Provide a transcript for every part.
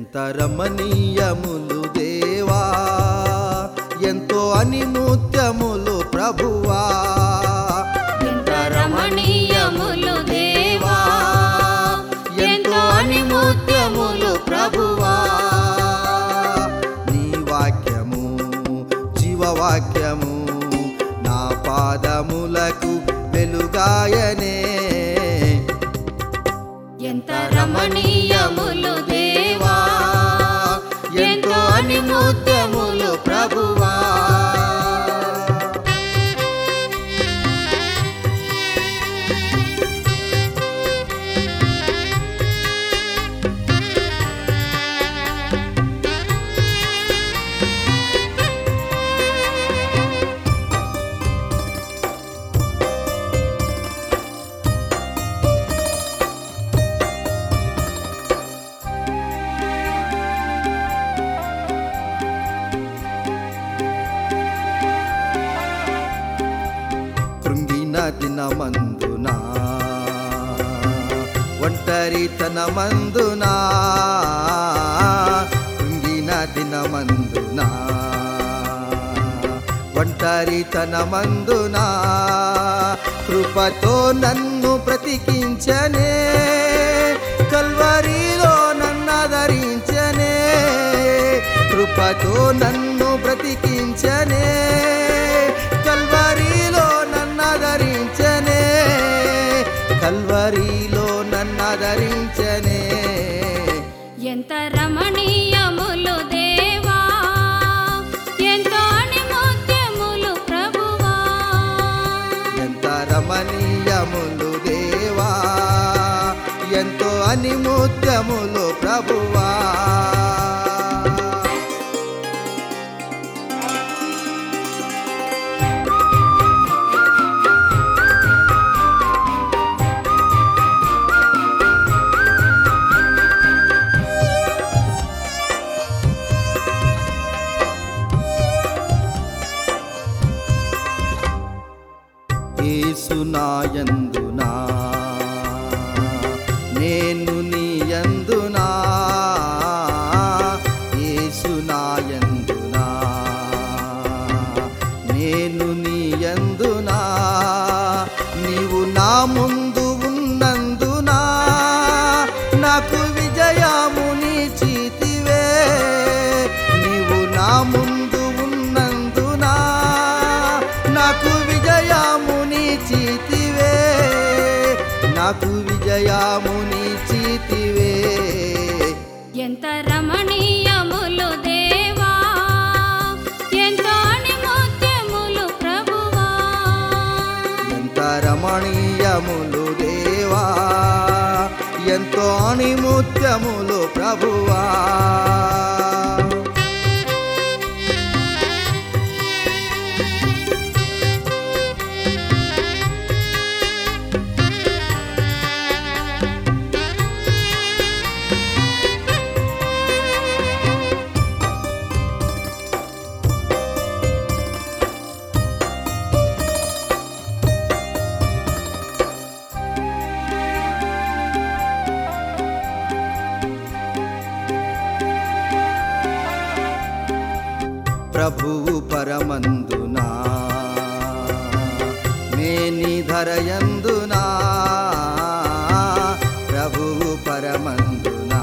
ఎంత రమణీయములు దేవా ఎంతో అనిముత్యములు ప్రభువా ఎంత రమణీయములు దేవా ఎంతో అనిముత్యములు ప్రభువా నీ వాక్యము జీవవాక్యము నా పాదములకు వెలుగాయనే ఎంత రమణీయములు దేవా ఎంతో అనిముత్యములు ప్రభువా కృంగిన దినమందునా ఒంటరితనమందునా కృంగిన దినమందునా ఒంటరితనమందునా కృపతో నన్ను బ్రతికించనే కల్వరిలో నన్నదరించనే కృపతో నన్ను బ్రతికించనే కల్వరిలో నన్నదరించనే కల్వరిలో నన్నదరించనే ఎంత రమణీయములు దేవా ఎంతో అనిముత్యములు ప్రభువా ఎంత రమణీయములు దేవా ఎంతో అనిముత్యములు ప్రభువా ఏసునాయందునా నేను నీయందునా ఏసునాయందునా నేను నీయందునా నీవు నా ముందు ఉన్నందునా నాకు విజయముని చీతివే నీవు నా ముందు ఉన్నందునా నాకు విజయముని చీతివే నాకు విజయముని చీతివే ఎంత రమణీయములు దేవా ఎంతో అనిముత్యములు ప్రభువా ఎంత రమణీయములు దేవా ఎంతో అణిముత్యములు ప్రభువా ప్రభువు పరమందునా మేని ధరయందునా ప్రభువు పరమందునా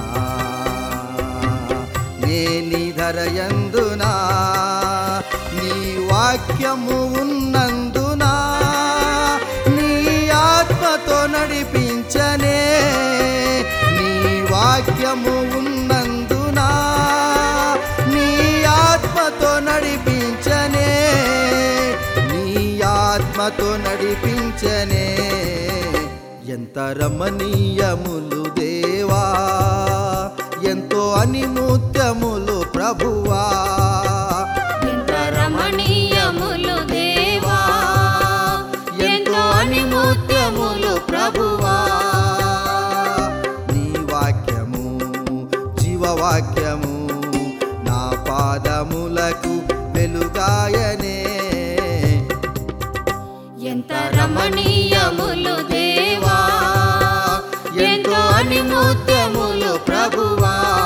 నేని ధరయందునా నీ వాక్యము ఉన్నందునా నీ ఆత్మతో నడిపించనే నీ వాక్యము ఉన్నందునా నీ ఆత్మతో నడిపించనే నీ ఆత్మతో నడిపించనే ఎంత రమణీయములు దేవా ఎంతో అనిముత్యములు ప్రభువా ఎంత రమణీయములు దేవా ఎంతో అనిముత్యములు ప్రభువా నీ వాక్యము జీవవాక్యము నా పాదములకు వెలుగాయనే ఎంత రమణీయములు దేవా ఎంతో అనిముత్యములు ప్రభువా